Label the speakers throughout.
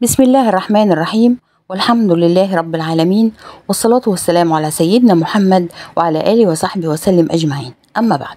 Speaker 1: بسم الله الرحمن الرحيم والحمد لله رب العالمين والصلاة والسلام على سيدنا محمد وعلى آله وصحبه وسلم أجمعين أما بعد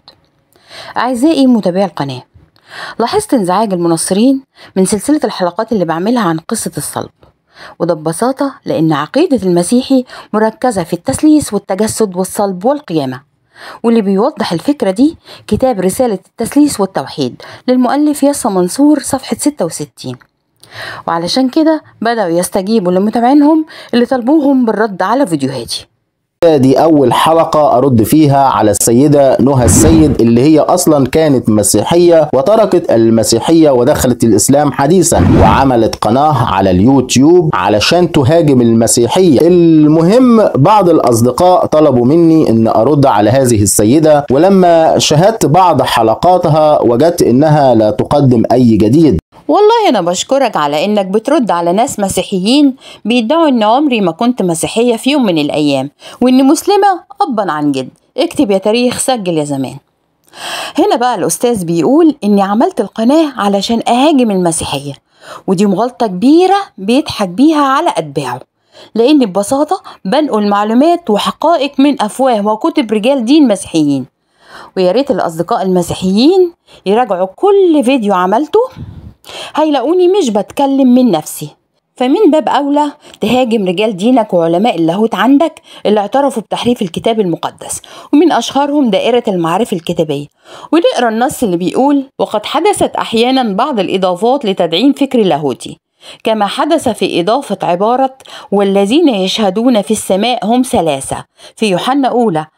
Speaker 1: أعزائي متابعي القناة لاحظت انزعاج المنصرين من سلسلة الحلقات اللي بعملها عن قصة الصلب وده ببساطة لأن عقيدة المسيحي مركزة في التثليث والتجسد والصلب والقيامة واللي بيوضح الفكرة دي كتاب رسالة التثليث والتوحيد للمؤلف ياسا منصور صفحة 66 وعلشان كده بدأوا يستجيبوا لمتابعينهم اللي طلبوهم بالرد على فيديوهاتي
Speaker 2: دي أول حلقة أرد فيها على السيدة نهى السيد اللي هي أصلا كانت مسيحية وتركت المسيحية ودخلت الإسلام حديثا وعملت قناة على اليوتيوب علشان تهاجم المسيحية المهم بعض الأصدقاء طلبوا مني أن أرد على هذه السيدة ولما شاهدت بعض حلقاتها وجدت أنها لا تقدم أي جديد
Speaker 1: والله أنا بشكرك على إنك بترد على ناس مسيحيين بيدعوا إن عمري ما كنت مسيحية في يوم من الأيام وإني مسلمة أبا عن جد اكتب يا تاريخ سجل يا زمان هنا بقى الأستاذ بيقول إني عملت القناة علشان أهاجم المسيحية ودي مغالطة كبيرة بيضحك بيها على أتباعه لأن ببساطة بنقل معلومات وحقائق من أفواه وكتب رجال دين مسيحيين ويا ريت الأصدقاء المسيحيين يراجعوا كل فيديو عملته هيلاقوني مش بتكلم من نفسي فمن باب أولى تهاجم رجال دينك وعلماء اللاهوت عندك اللي اعترفوا بتحريف الكتاب المقدس ومن أشهرهم دائرة المعارف الكتابية ونقرأ النص اللي بيقول وقد حدثت أحيانا بعض الإضافات لتدعيم فكر لاهوتي كما حدث في إضافة عبارة والذين يشهدون في السماء هم ثلاثة في يوحنا أولى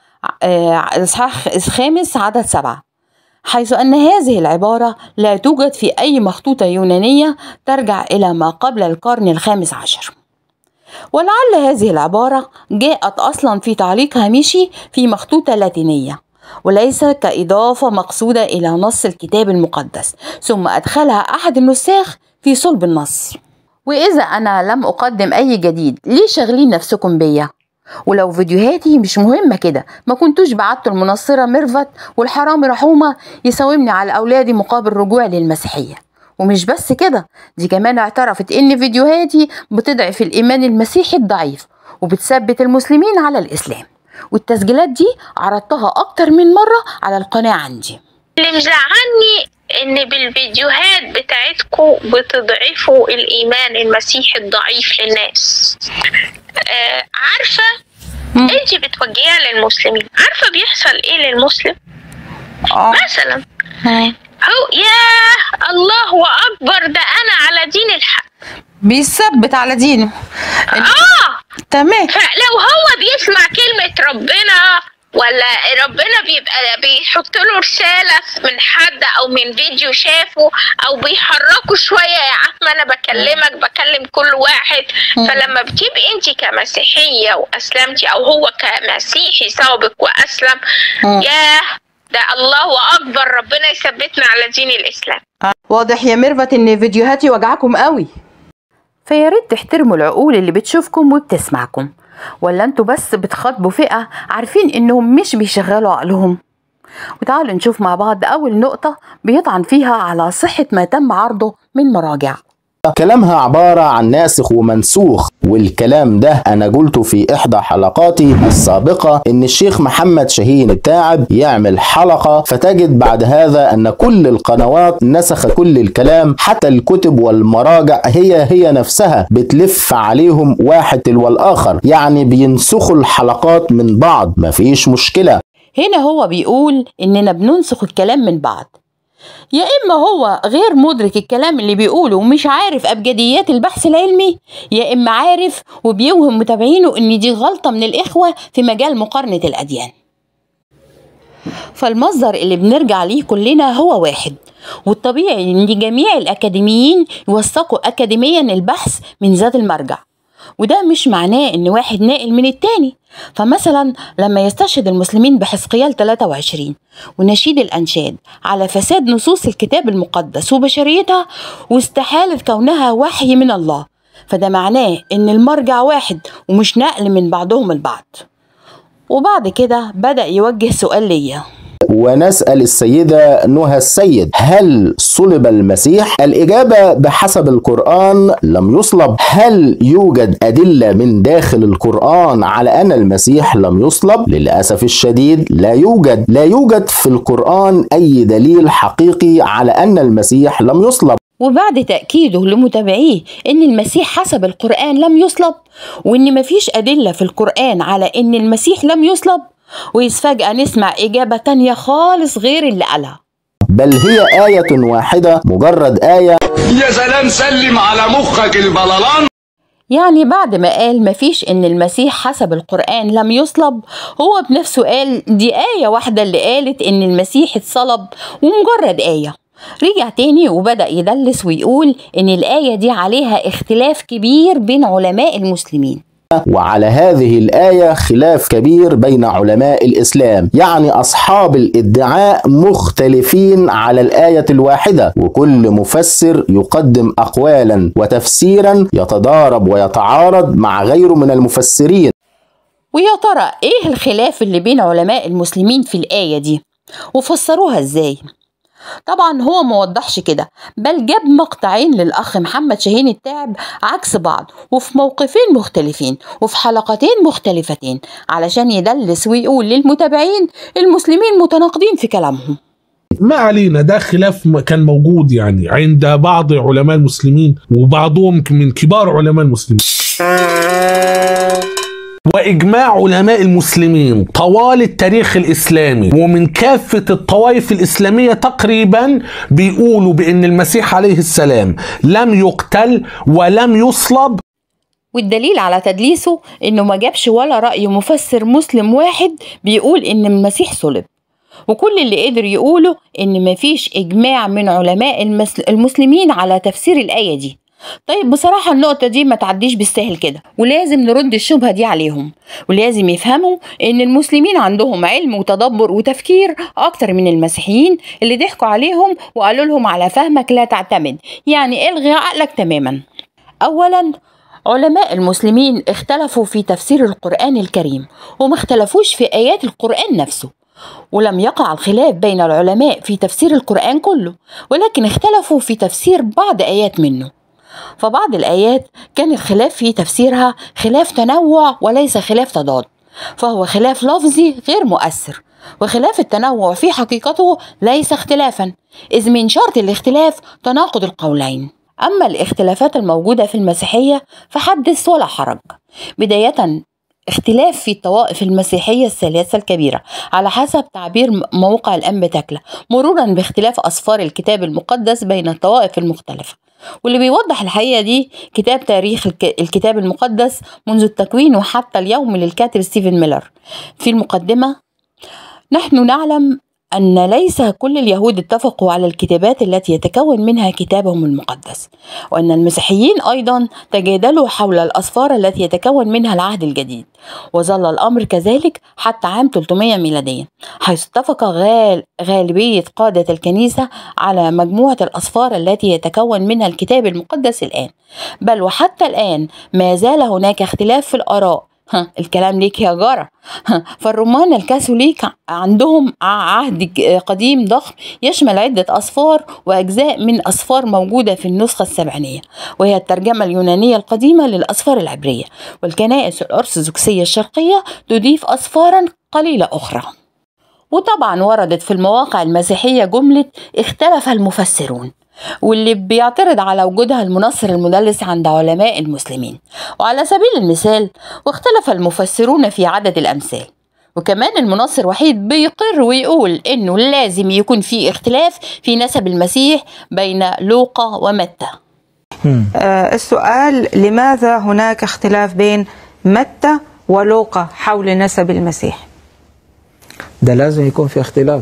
Speaker 1: إصحاح خامس عدد سبعة حيث أن هذه العبارة لا توجد في أي مخطوطة يونانية ترجع إلى ما قبل القرن الخامس عشر ولعل هذه العبارة جاءت أصلا في تعليق هامشي في مخطوطة لاتينية وليس كإضافة مقصودة إلى نص الكتاب المقدس ثم أدخلها أحد النساخ في صلب النص وإذا أنا لم أقدم أي جديد ليه شاغلين نفسكم بيا؟ ولو فيديوهاتي مش مهمة كده ما كنتوش بعت المنصرة ميرفت والحرامي رحومة يساومني على أولادي مقابل رجوعي للمسيحية ومش بس كده دي كمان اعترفت ان فيديوهاتي بتضعف الإيمان المسيحي الضعيف وبتثبت المسلمين على الإسلام والتسجيلات دي عرضتها أكتر من مرة على القناة عندي
Speaker 3: اللي مزعلني ان بالفيديوهات بتاعتكم بتضعفوا الايمان المسيحي الضعيف للناس آه عارفه انت بتوجهيها للمسلمين عارفه بيحصل ايه للمسلم
Speaker 1: اه
Speaker 3: مثلا هو يا الله اكبر ده انا على دين الحق
Speaker 1: بيثبت على دينه
Speaker 3: اه
Speaker 1: تمام
Speaker 3: فلو هو بيسمع كلمه ربنا ولا ربنا بيبقى بيحط له رسالة من حد أو من فيديو شافه أو بيحركه شوية يا عم أنا بكلمك بكلم كل واحد فلما بتبقي أنت كمسيحية وأسلمتي أو هو كمسيحي سابق وأسلم ياه ده الله أكبر ربنا يثبتنا على دين الإسلام
Speaker 1: واضح يا ميرفت ان فيديوهاتي وجعكم قوي فيا ريت تحترموا العقول اللي بتشوفكم وبتسمعكم ولا انتوا بس بتخاطبوا فئة عارفين انهم مش بيشغلوا عقلهم وتعالوا نشوف مع بعض اول نقطة بيطعن فيها على صحة ما تم عرضه من مراجع
Speaker 2: كلامها عبارة عن ناسخ ومنسوخ والكلام ده أنا قلته في إحدى حلقاتي السابقة إن الشيخ محمد شاهين التاعب يعمل حلقة فتجد بعد هذا أن كل القنوات نسخ كل الكلام حتى الكتب والمراجع هي هي نفسها بتلف عليهم واحد تلو الآخر يعني بينسخوا الحلقات من بعض مفيش مشكلة
Speaker 1: هنا هو بيقول اننا بننسخ الكلام من بعض يا اما هو غير مدرك الكلام اللي بيقوله ومش عارف ابجديات البحث العلمي يا اما عارف وبيوهم متابعينه ان دي غلطه من الاخوه في مجال مقارنه الاديان فالمصدر اللي بنرجع ليه كلنا هو واحد والطبيعي ان جميع الاكاديميين يوثقوا اكاديميا البحث من ذات المرجع وده مش معناه ان واحد ناقل من التاني فمثلا لما يستشهد المسلمين بحزقيال 23 ونشيد الأنشاد على فساد نصوص الكتاب المقدس وبشريتها واستحالة كونها وحي من الله فده معناه ان المرجع واحد ومش نقل من بعضهم البعض وبعد كده بدأ يوجه سؤال ليا
Speaker 2: ونسأل السيدة نهى السيد هل صلب المسيح؟ الإجابة بحسب القرآن لم يصلب هل يوجد أدلة من داخل القرآن على أن المسيح لم يصلب؟ للأسف الشديد لا يوجد لا يوجد في القرآن أي دليل حقيقي على أن المسيح لم يصلب
Speaker 1: وبعد تأكيده لمتابعيه إن المسيح حسب القرآن لم يصلب وإن مفيش أدلة في القرآن على إن المسيح لم يصلب وفجأة نسمع إجابة تانية خالص غير اللي قالها
Speaker 2: بل هي آية واحدة مجرد آية
Speaker 4: يا سلام سلم على مخك البلالان
Speaker 1: يعني بعد ما قال مفيش إن المسيح حسب القرآن لم يصلب هو بنفسه قال دي آية واحدة اللي قالت إن المسيح اتصلب ومجرد آية رجع تاني وبدأ يدلس ويقول إن الآية دي عليها اختلاف كبير بين علماء المسلمين
Speaker 2: وعلى هذه الآية خلاف كبير بين علماء الإسلام يعني أصحاب الادعاء مختلفين على الآية الواحدة وكل مفسر يقدم أقوالا وتفسيرا يتضارب ويتعارض مع غيره من المفسرين
Speaker 1: ويا ترى إيه الخلاف اللي بين علماء المسلمين في الآية دي وفسروها إزاي؟ طبعا هو ما وضحش كده بل جاب مقطعين للأخ محمد شاهين التاعب عكس بعض وفي موقفين مختلفين وفي حلقتين مختلفتين علشان يدلس ويقول للمتابعين المسلمين متناقضين في كلامهم
Speaker 5: ما علينا ده خلاف م- كان موجود يعني عند بعض علماء المسلمين وبعضهم من كبار علماء المسلمين واجماع علماء المسلمين طوال التاريخ الاسلامي ومن كافه الطوائف الاسلاميه تقريبا بيقولوا بان المسيح عليه السلام لم يقتل ولم يصلب
Speaker 1: والدليل على تدليسه انه ما جابش ولا رأي مفسر مسلم واحد بيقول ان المسيح صلب وكل اللي قدر يقوله ان مفيش اجماع من علماء المس- المسلمين على تفسير الآية دي طيب بصراحة النقطة دي ما تعديش بالسهل كده ولازم نرد الشبهة دي عليهم ولازم يفهموا ان المسلمين عندهم علم وتدبر وتفكير اكتر من المسيحيين اللي ضحكوا عليهم وقالوا لهم على فهمك لا تعتمد يعني الغي عقلك تماما اولا علماء المسلمين اختلفوا في تفسير القرآن الكريم وما اختلفوش في آيات القرآن نفسه ولم يقع الخلاف بين العلماء في تفسير القرآن كله ولكن اختلفوا في تفسير بعض آيات منه فبعض الآيات كان الخلاف في تفسيرها خلاف تنوع وليس خلاف تضاد فهو خلاف لفظي غير مؤثر وخلاف التنوع في حقيقته ليس اختلافا إذ من شرط الاختلاف تناقض القولين أما الاختلافات الموجودة في المسيحية فحدث ولا حرج بداية اختلاف في الطوائف المسيحية الثلاثة الكبيرة على حسب تعبير م- موقع الأنبا تكلة مرورا باختلاف أسفار الكتاب المقدس بين الطوائف المختلفة واللي بيوضح الحقيقة دي كتاب تاريخ الك- الكتاب المقدس منذ التكوين وحتى اليوم للكاتب ستيفن ميلر في المقدمة نحن نعلم أن ليس كل اليهود اتفقوا على الكتابات التي يتكون منها كتابهم المقدس وأن المسيحيين أيضا تجادلوا حول الأسفار التي يتكون منها العهد الجديد وظل الأمر كذلك حتى عام 300 ميلاديا حيث اتفق غال غالبية قادة الكنيسة على مجموعة الأسفار التي يتكون منها الكتاب المقدس الآن بل وحتى الآن ما زال هناك اختلاف في الآراء ها الكلام ليك يا جارة ها، فالرومان الكاثوليك عندهم عهد ج- قديم ضخم يشمل عدة أصفار وأجزاء من أصفار موجودة في النسخة السبعينية وهي الترجمة اليونانية القديمة للأصفار العبرية والكنائس الأرثوذكسية الشرقية تضيف أصفارا قليلة أخرى وطبعا وردت في المواقع المسيحية جملة اختلف المفسرون واللي بيعترض على وجودها المنصر المدلس عند علماء المسلمين وعلى سبيل المثال واختلف المفسرون في عدد الأمثال وكمان المنصر وحيد بيقر ويقول انه لازم يكون في اختلاف في نسب المسيح بين لوقا ومتى
Speaker 6: آه، السؤال لماذا هناك اختلاف بين متى ولوقا حول نسب المسيح
Speaker 7: ده لازم يكون في اختلاف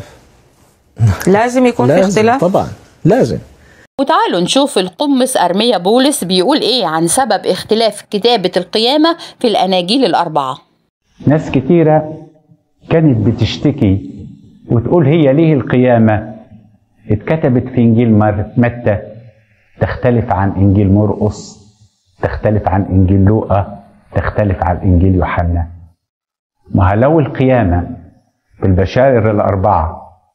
Speaker 6: لازم يكون في
Speaker 7: لازم
Speaker 6: اختلاف
Speaker 7: طبعا لازم
Speaker 1: وتعالوا نشوف القمص أرميا بولس بيقول إيه عن سبب اختلاف كتابة القيامة في الأناجيل الأربعة
Speaker 8: ناس كتيرة كانت بتشتكي وتقول هي ليه القيامة اتكتبت في إنجيل مر- متى تختلف عن إنجيل مرقس تختلف عن إنجيل لوقا تختلف عن إنجيل يوحنا ما لو القيامة بالبشائر الأربعة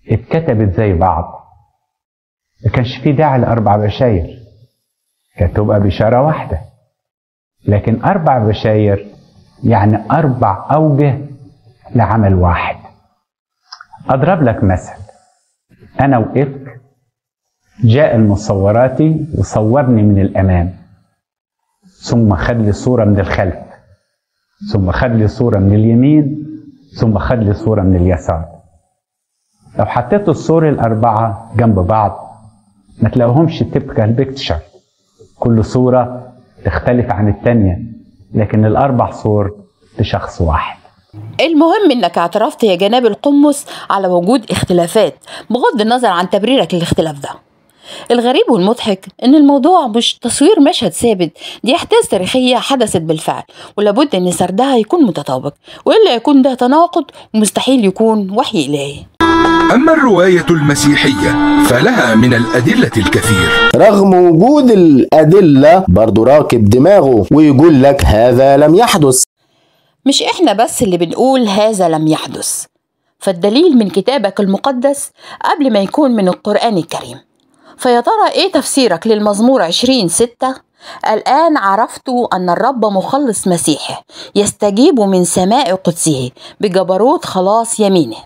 Speaker 8: اتكتبت زي بعض ما كانش في داعي لأربع بشاير كانت تبقى بشارة واحدة لكن أربع بشاير يعني أربع أوجه لعمل واحد أضرب لك مثل أنا وقفت جاء المصوراتي وصورني من الأمام ثم خد لي صورة من الخلف ثم خد لي صورة من اليمين ثم خد لي صورة من اليسار لو حطيت الصور الأربعة جنب بعض ما تلاقوهمش تبقى بيكتشر كل صورة تختلف عن التانية لكن الأربع صور لشخص واحد
Speaker 1: المهم انك اعترفت يا جناب القمص على وجود اختلافات بغض النظر عن تبريرك للاختلاف ده الغريب والمضحك ان الموضوع مش تصوير مشهد ثابت دي احداث تاريخيه حدثت بالفعل ولابد ان سردها يكون متطابق والا يكون ده تناقض ومستحيل يكون وحي الهي
Speaker 9: أما الرواية المسيحية فلها من الأدلة الكثير
Speaker 2: رغم وجود الأدلة برضو راكب دماغه ويقول لك هذا لم يحدث
Speaker 1: مش احنا بس اللي بنقول هذا لم يحدث فالدليل من كتابك المقدس قبل ما يكون من القرآن الكريم فيا ترى ايه تفسيرك للمزمور عشرين ستة الآن عرفت أن الرب مخلص مسيحه يستجيب من سماء قدسه بجبروت خلاص يمينه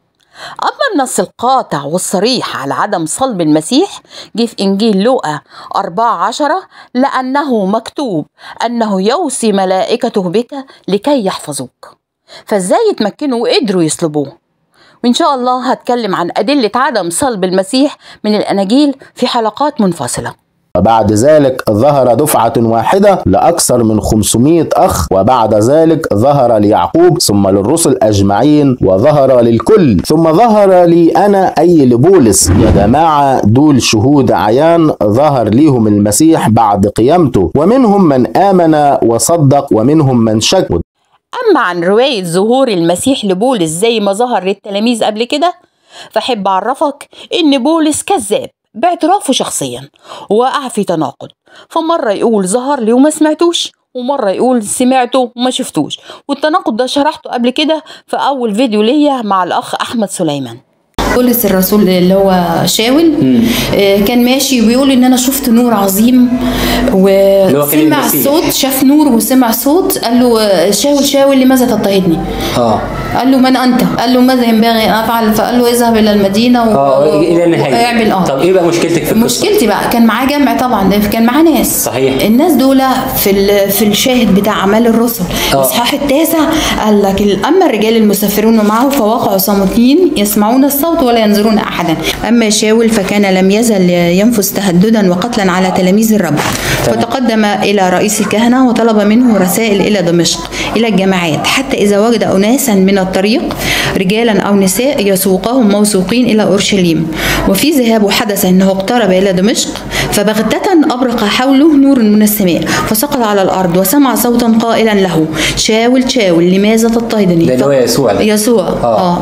Speaker 1: أما النص القاطع والصريح على عدم صلب المسيح جه في إنجيل لوقا أربعة عشرة لأنه مكتوب أنه يوصي ملائكته بك لكي يحفظوك فإزاي يتمكنوا وقدروا يصلبوه وإن شاء الله هتكلم عن أدلة عدم صلب المسيح من الأناجيل في حلقات منفصلة
Speaker 2: وبعد ذلك ظهر دفعة واحدة لأكثر من 500 أخ وبعد ذلك ظهر ليعقوب ثم للرسل أجمعين وظهر للكل ثم ظهر لي أنا أي لبولس يا جماعة دول شهود عيان ظهر ليهم المسيح بعد قيامته ومنهم من آمن وصدق ومنهم من شك
Speaker 1: أما عن رواية ظهور المسيح لبولس زي ما ظهر للتلاميذ قبل كده فأحب أعرفك إن بولس كذاب باعترافه شخصيا وقع في تناقض فمرة يقول ظهر لي وما سمعتوش ومرة يقول سمعته وما شفتوش والتناقض ده شرحته قبل كده في أول فيديو ليا مع الأخ أحمد سليمان
Speaker 10: بولس الرسول اللي هو شاول آه، كان ماشي وبيقول ان انا شفت نور عظيم
Speaker 11: هو كان
Speaker 10: وسمع
Speaker 11: المسيح.
Speaker 10: صوت شاف نور وسمع صوت قال له آه، شاول شاول لماذا تضطهدني
Speaker 11: اه
Speaker 10: قال له من انت قال له ماذا ينبغي ان افعل فقال له اذهب الى المدينه و...
Speaker 11: اه الى النهايه
Speaker 10: واعمل اه
Speaker 11: طب ايه بقى مشكلتك في القصه
Speaker 10: مشكلتي بقى كان معاه جمع طبعا ده كان معاه ناس
Speaker 11: صحيح.
Speaker 10: الناس دول في ال- في الشاهد بتاع اعمال الرسل
Speaker 11: آه.
Speaker 10: الاصحاح التاسع قال لك ال- اما الرجال المسافرون معه فوقعوا صامتين يسمعون الصوت ولا ينظرون احدا اما شاول فكان لم يزل ينفس تهددا وقتلا على تلاميذ الرب فتقدم الى رئيس الكهنه وطلب منه رسائل الى دمشق الى الجماعات حتى اذا وجد اناسا من الطريق رجالا او نساء يسوقهم موثوقين الى اورشليم وفي ذهابه حدث انه اقترب الى دمشق فبغتة أبرق حوله نور من السماء فسقط على الأرض وسمع صوتا قائلا له شاول شاول لماذا تضطهدني
Speaker 11: ده اللي هو يسوع ده.
Speaker 10: يسوع
Speaker 11: آه.
Speaker 10: آه.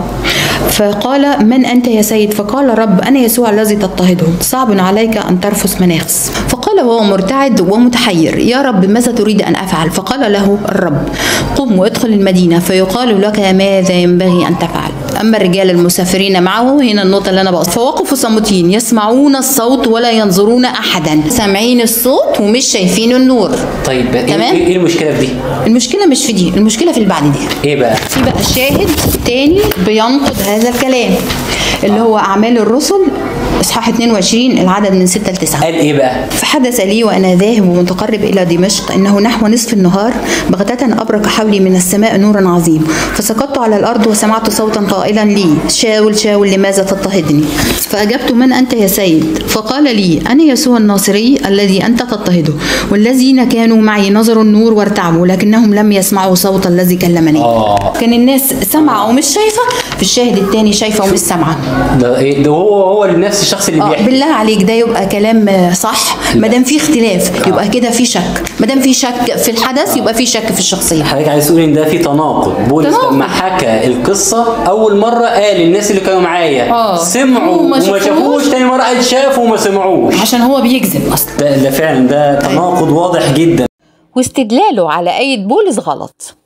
Speaker 10: فقال من أنت يا سيد فقال رب أنا يسوع الذي تضطهده صعب عليك أن ترفس مناخس فقال وهو مرتعد ومتحير يا رب ماذا تريد أن أفعل فقال له الرب قم وادخل المدينة فيقال لك ماذا ينبغي أن تفعل أما الرجال المسافرين معه هنا النقطة اللي أنا بقصد فوقفوا صامتين يسمعون الصوت ولا ينظرون أحدا سامعين الصوت ومش شايفين النور
Speaker 11: طيب ايه
Speaker 10: تمام.
Speaker 11: ايه إيه المشكله في دي
Speaker 10: المشكلة مش في دي المشكلة في اللي بعد دي
Speaker 11: ايه بقى
Speaker 10: في بقى شاهد تاني بينقض هذا الكلام اللي هو أعمال الرسل إصحاح 22 العدد من 6 ل 9
Speaker 11: قال ايه بقى
Speaker 10: فحدث لي وأنا ذاهب ومتقرب إلى دمشق إنه نحو نصف النهار بغتة أبرق حولي من السماء نور عظيم فسقطت على الأرض وسمعت صوتا قائلا لي شاول شاول لماذا تضطهدني فأجبت من أنت يا سيد فقال لي أنا يسوع الناصري الذي أنت تضطهده والذين كانوا معي نظروا النور وارتعبوا لكنهم لم يسمعوا صوت الذي كلمني
Speaker 11: آه.
Speaker 10: كان الناس سامعة ومش شايفة في الشاهد التاني شايفة ومش سامعة
Speaker 11: ده ايه ده هو هو نفس الشخص اللي
Speaker 10: اه
Speaker 11: بيحكي
Speaker 10: بالله عليك ده يبقى كلام آه، صح ما دام في اختلاف يبقى كده في شك ما دام في شك في الحدث يبقى في شك في الشخصيه
Speaker 11: حضرتك عايز تقول ان ده في تناقض بولس
Speaker 10: تناقض.
Speaker 11: لما حكى القصه اول مره قال الناس اللي كانوا معايا
Speaker 10: آه.
Speaker 11: سمعوا
Speaker 10: وما
Speaker 11: وما
Speaker 10: شافوش.
Speaker 11: شافوش تاني مره قال شافوا وما سمعوش
Speaker 10: عشان هو بيكذب اصلا
Speaker 11: ده, ده فعلا ده تناقض واضح جدا
Speaker 1: واستدلاله على أيد بولس غلط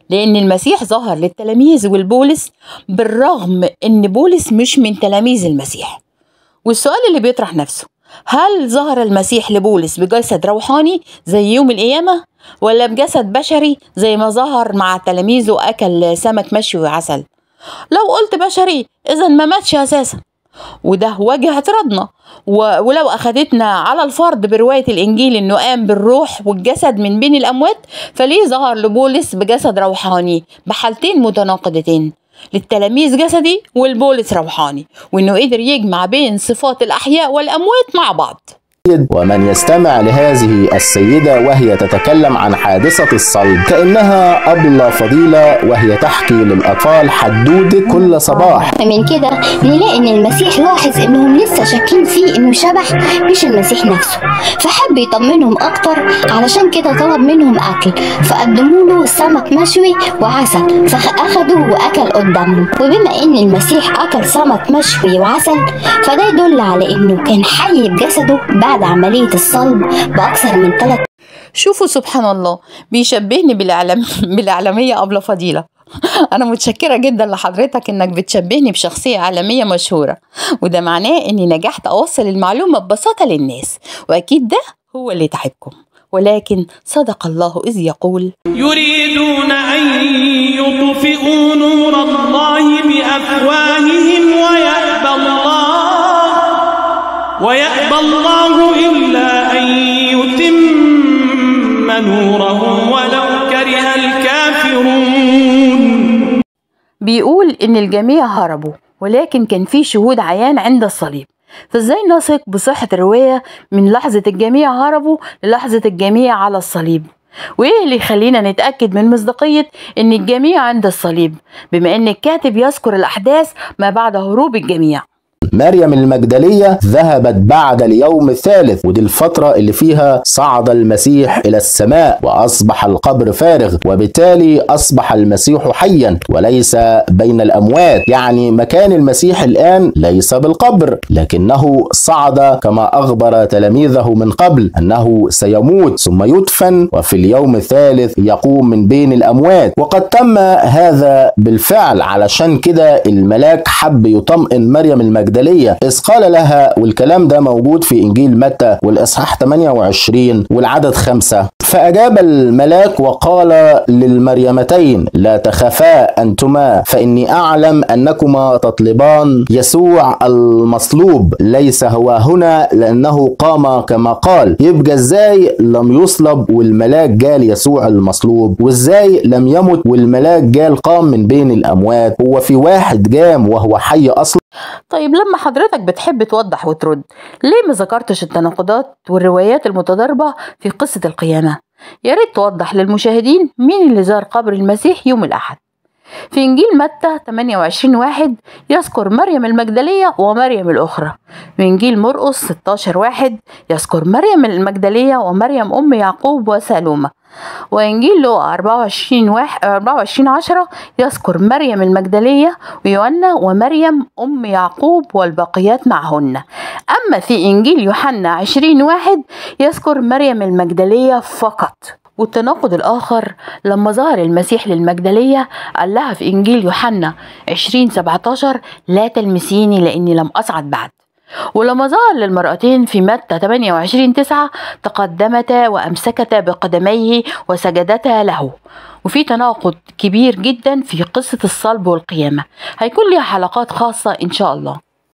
Speaker 1: لأن المسيح ظهر للتلاميذ والبولس بالرغم إن بولس مش من تلاميذ المسيح والسؤال اللي بيطرح نفسه هل ظهر المسيح لبولس بجسد روحاني زي يوم القيامة ولا بجسد بشري زي ما ظهر مع تلاميذه أكل سمك مشوي وعسل لو قلت بشري إذا ما ماتش أساسا وده وجه اعتراضنا و- ولو أخدتنا على الفرض برواية الإنجيل إنه قام بالروح والجسد من بين الأموات فليه ظهر لبولس بجسد روحاني بحالتين متناقضتين للتلاميذ جسدي والبولس روحاني وإنه قدر يجمع بين صفات الأحياء والأموات مع بعض
Speaker 2: ومن يستمع لهذه السيدة وهي تتكلم عن حادثة الصلب كأنها أبلة فضيلة وهي تحكي للأطفال حدودة كل صباح
Speaker 12: من كده بنلاقي ان المسيح لاحظ انهم لسه شاكين فيه انه شبح مش المسيح نفسه فحب يطمنهم اكتر علشان كده طلب منهم اكل فقدموا له سمك مشوي وعسل فاخدوا واكل قدامهم وبما ان المسيح اكل سمك مشوي وعسل فده يدل على انه كان حي بجسده بعد عملية الصلب بأكثر من ثلاث
Speaker 1: شوفوا سبحان الله بيشبهني بالإعلام بالإعلامية أبلة فضيلة أنا متشكرة جدا لحضرتك إنك بتشبهني بشخصية عالمية مشهورة وده معناه إني نجحت أوصل المعلومة ببساطة للناس وأكيد ده هو اللي تعبكم ولكن صدق الله إذ يقول
Speaker 13: يريدون أن يطفئوا نور الله بأفواههم ويأبى الله ويأبى الله إلا أن يتم نوره ولو كره الكافرون
Speaker 1: بيقول إن الجميع هربوا ولكن كان في شهود عيان عند الصليب فازاي نثق بصحة الرواية من لحظة الجميع هربوا للحظة الجميع على الصليب وايه اللي يخلينا نتأكد من مصداقية ان الجميع عند الصليب بما ان الكاتب يذكر الاحداث ما بعد هروب الجميع
Speaker 2: مريم المجدلية ذهبت بعد اليوم الثالث ودي الفترة اللي فيها صعد المسيح إلى السماء وأصبح القبر فارغ وبالتالي أصبح المسيح حيا وليس بين الأموات يعني مكان المسيح الآن ليس بالقبر لكنه صعد كما أخبر تلاميذه من قبل أنه سيموت ثم يدفن وفي اليوم الثالث يقوم من بين الأموات وقد تم هذا بالفعل علشان كده الملاك حب يطمئن مريم المجدلية إذ قال لها والكلام ده موجود في إنجيل متى والإصحاح 28 والعدد خمسة فأجاب الملاك وقال للمريمتين لا تخافا أنتما فإني أعلم أنكما تطلبان يسوع المصلوب ليس هو هنا لأنه قام كما قال يبقى إزاي لم يصلب والملاك جال يسوع المصلوب وإزاي لم يمت والملاك جال قام من بين الأموات هو في واحد جام وهو حي أصلا
Speaker 1: طيب لما حضرتك بتحب توضح وترد ليه ما ذكرتش التناقضات والروايات المتضاربة في قصة القيامة يا ريت توضح للمشاهدين مين اللي زار قبر المسيح يوم الأحد في إنجيل متى 28 واحد يذكر مريم المجدلية ومريم الأخرى في إنجيل مرقس 16 واحد يذكر مريم المجدلية ومريم أم يعقوب وسالومة وإنجيل لوقا 24 واحد 24 10 يذكر مريم المجدلية ويونا ومريم أم يعقوب والباقيات معهن أما في إنجيل يوحنا 20 واحد يذكر مريم المجدلية فقط والتناقض الآخر لما ظهر المسيح للمجدلية قال لها في إنجيل يوحنا 20 17 لا تلمسيني لأني لم أصعد بعد ولما ظهر للمرأتين في متى 28 9 تقدمتا وأمسكتا بقدميه وسجدتا له وفي تناقض كبير جدا في قصة الصلب والقيامة هيكون ليها حلقات خاصة إن شاء الله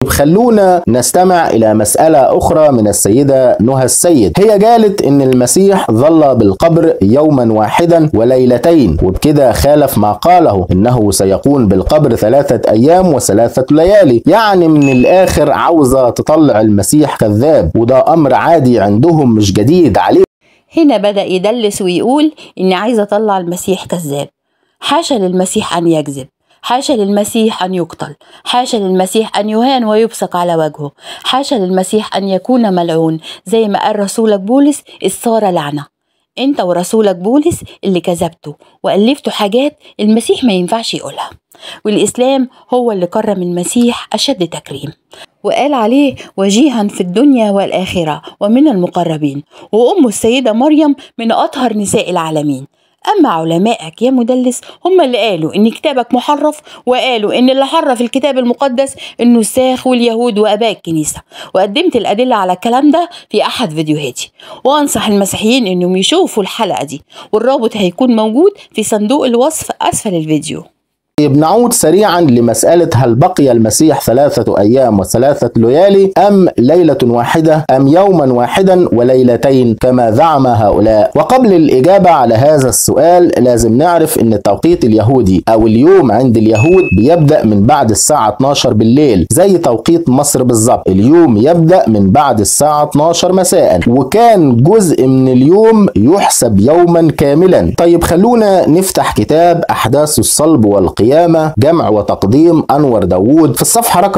Speaker 2: خلونا نستمع إلى مسألة أخرى من السيدة نهى السيد هي قالت إن المسيح ظل بالقبر يوما واحدا وليلتين وبكده خالف ما قاله إنه سيكون بالقبر ثلاثة أيام وثلاثة ليالي يعني من الآخر عاوزة تطلع المسيح كذاب وده أمر عادي عندهم مش جديد عليه
Speaker 1: هنا بدأ يدلس ويقول إني عايز أطلع المسيح كذاب حاشا للمسيح أن يكذب حاشا للمسيح أن يقتل حاشا للمسيح أن يهان ويبصق على وجهه حاشا للمسيح أن يكون ملعون زي ما قال رسولك بولس إذ صار لعنة انت ورسولك بولس اللي كذبتوا وألفتوا حاجات المسيح ما ينفعش يقولها والإسلام هو اللي كرم المسيح أشد تكريم وقال عليه وجيها في الدنيا والآخرة ومن المقربين وأمه السيدة مريم من أطهر نساء العالمين أما علمائك يا مدلس هم اللي قالوا إن كتابك محرف وقالوا إن اللي حرف الكتاب المقدس النساخ واليهود وآباء الكنيسة وقدمت الأدلة على الكلام ده في أحد فيديوهاتي وأنصح المسيحيين إنهم يشوفوا الحلقة دي والرابط هيكون موجود في صندوق الوصف أسفل الفيديو
Speaker 2: طيب نعود سريعا لمسألة هل بقي المسيح ثلاثة أيام وثلاثة ليالي أم ليلة واحدة أم يوما واحدا وليلتين كما زعم هؤلاء وقبل الإجابة على هذا السؤال لازم نعرف أن التوقيت اليهودي أو اليوم عند اليهود بيبدأ من بعد الساعة 12 بالليل زي توقيت مصر بالظبط اليوم يبدأ من بعد الساعة 12 مساء وكان جزء من اليوم يحسب يوما كاملا طيب خلونا نفتح كتاب أحداث الصلب والقيامة القيامة جمع وتقديم أنور داوود في الصفحة رقم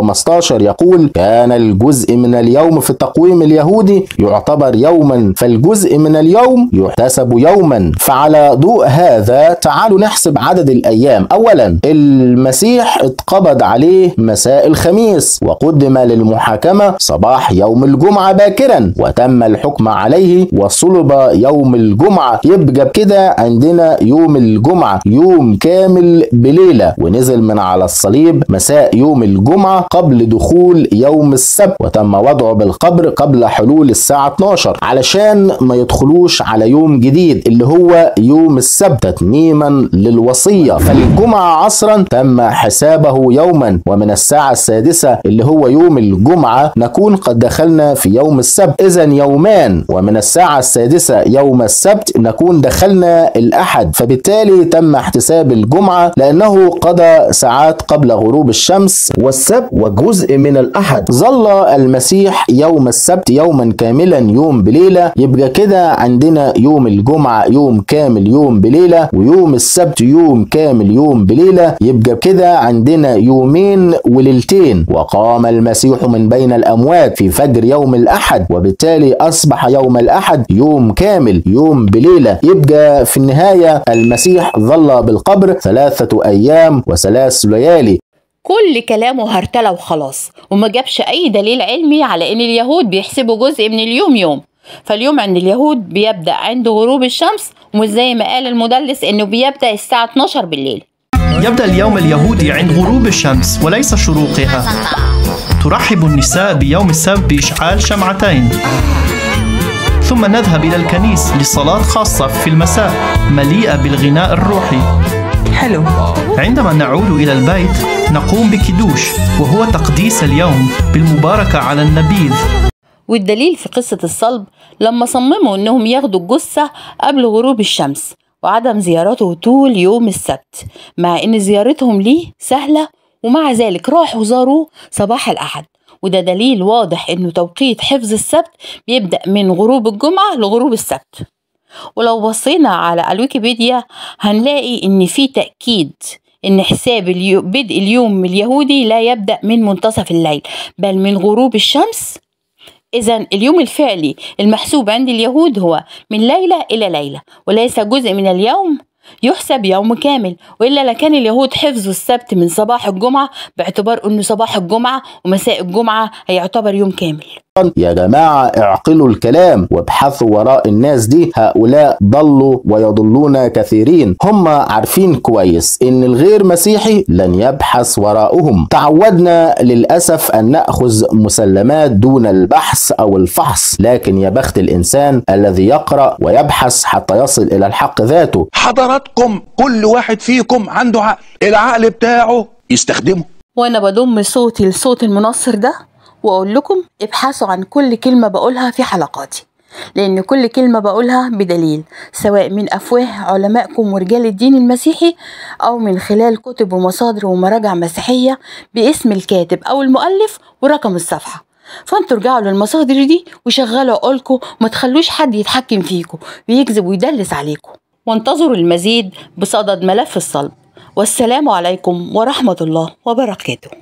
Speaker 2: 115 يقول كان الجزء من اليوم في التقويم اليهودي يعتبر يوما فالجزء من اليوم يحتسب يوما فعلى ضوء هذا تعالوا نحسب عدد الأيام أولا المسيح اتقبض عليه مساء الخميس وقدم للمحاكمة صباح يوم الجمعة باكرا وتم الحكم عليه وصلب يوم الجمعة يبقى بكده عندنا يوم الجمعة يوم كامل بليلة ونزل من على الصليب مساء يوم الجمعة قبل دخول يوم السبت وتم وضعه بالقبر قبل حلول الساعة 12 علشان ما يدخلوش على يوم جديد اللي هو يوم السبت تتميما للوصية فالجمعة عصرا تم حسابه يوما ومن الساعة السادسة اللي هو يوم الجمعة نكون قد دخلنا في يوم السبت إذا يومان ومن الساعة السادسة يوم السبت نكون دخلنا الأحد فبالتالي تم احتساب الجمعة لأنه قضى ساعات قبل غروب الشمس والسبت وجزء من الأحد ظل المسيح يوم السبت يوما كاملا يوم بليلة يبقى كده عندنا يوم الجمعة يوم كامل يوم بليلة ويوم السبت يوم كامل يوم بليلة يبقى كده عندنا يومين وليلتين وقام المسيح من بين الأموات في فجر يوم الأحد وبالتالي أصبح يوم الأحد يوم كامل يوم بليلة يبقى في النهاية المسيح ظل بالقبر ثلاثة أيام وثلاث ليالي
Speaker 1: كل كلامه هرتلة وخلاص وما جابش أي دليل علمي على إن اليهود بيحسبوا جزء من اليوم يوم فاليوم عند اليهود بيبدأ عند غروب الشمس ومش زي ما قال المدلس إنه بيبدأ الساعة 12 بالليل
Speaker 14: يبدأ اليوم اليهودي عند غروب الشمس وليس شروقها ترحب النساء بيوم السبت بإشعال شمعتين ثم نذهب إلى الكنيس لصلاة خاصة في المساء مليئة بالغناء الروحي
Speaker 6: حلو
Speaker 14: عندما نعود إلى البيت نقوم بكدوش وهو تقديس اليوم بالمباركة على النبيذ
Speaker 1: والدليل في قصة الصلب لما صمموا إنهم ياخدوا الجثة قبل غروب الشمس وعدم زيارته طول يوم السبت مع إن زيارتهم ليه سهلة ومع ذلك راحوا زاروه صباح الأحد وده دليل واضح إنه توقيت حفظ السبت بيبدأ من غروب الجمعة لغروب السبت ولو بصينا على الويكيبيديا هنلاقي إن في تأكيد إن حساب اليو... بدء اليوم اليهودي لا يبدأ من منتصف الليل بل من غروب الشمس إذا اليوم الفعلي المحسوب عند اليهود هو من ليلة إلى ليلة وليس جزء من اليوم يحسب يوم كامل وإلا لكان اليهود حفظوا السبت من صباح الجمعة باعتبار أنه صباح الجمعة ومساء الجمعة هيعتبر يوم كامل
Speaker 2: يا جماعة اعقلوا الكلام وابحثوا وراء الناس دي هؤلاء ضلوا ويضلون كثيرين هم عارفين كويس ان الغير مسيحي لن يبحث وراءهم تعودنا للأسف أن نأخذ مسلمات دون البحث أو الفحص لكن يا بخت الإنسان الذي يقرأ ويبحث حتى يصل إلى الحق ذاته
Speaker 15: حضراتكم كل واحد فيكم عنده عقل العقل بتاعه يستخدمه
Speaker 1: وأنا بضم صوتي لصوت المنصر ده وأقول لكم ابحثوا عن كل كلمة بقولها في حلقاتي لأن كل كلمة بقولها بدليل سواء من أفواه علمائكم ورجال الدين المسيحي أو من خلال كتب ومصادر ومراجع مسيحية باسم الكاتب أو المؤلف ورقم الصفحة فانتوا ارجعوا للمصادر دي وشغلوا عقولكم وما تخلوش حد يتحكم فيكم ويكذب ويدلس عليكم وانتظروا المزيد بصدد ملف الصلب والسلام عليكم ورحمة الله وبركاته